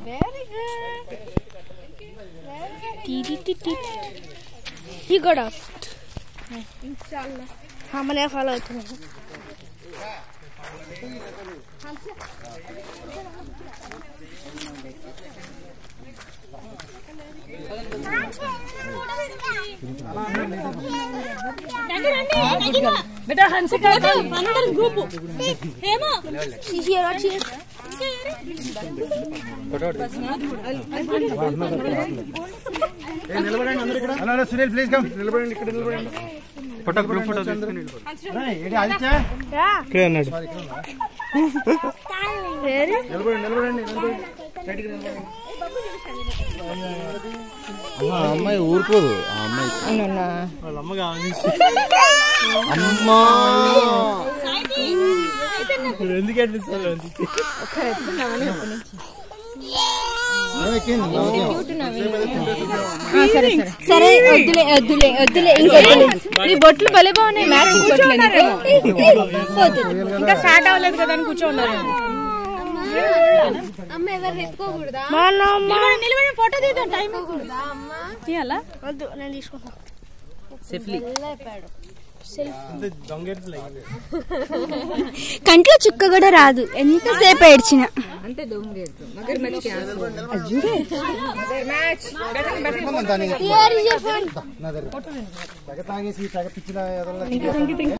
Very good ఈ కూడా हमने फॉलो होते हैं బేటా హన్సిక అందరం గ్రూపు ఏమో Here, watch here. నిలబడండి అందరూ ఇక్కడ అలా సునీల్ ప్లీజ్ కమ్ నిలబడండి ఇక్కడ నిలబడండి ఫోటో గ్రూప్ ఫోటో ఏంటి ఆదిత్య ఇక్కడే అన్నాడు Very నిలబడండి నిలబడండి నిలబడండి బయటికి నిలబడండి ఆ అమ్మాయి ఊరుకోదు ఆ అమ్మాయి వాళ్ళ అమ్మ కావాలి అమ్మా ఇప్పుడు ఎందుకు అనిపిస్తారు సరే వద్దులే వద్దులే వద్దులే ఇంకొద్దులే నీ బొట్లు భలే బాగున్నాయి మ్యాచ్ బొట్లు ఇంకా స్టార్ట్ అవ్వలేదు కదా అని కూర్చోన్నారు అమ్మ ఎవరు ఎత్తుకోకూడదా నిలబడి ఫోటో తీద్దాం టైం తీయాలా వద్దు నేను తీసుకుంటా కంట్లో చుక్క కూడా రాదు ఎంతసేపు ఏడ్చిన దాన్ని నా దగ్గర తెగ తాగేసి తెగ పిచ్చిలా ఎదలా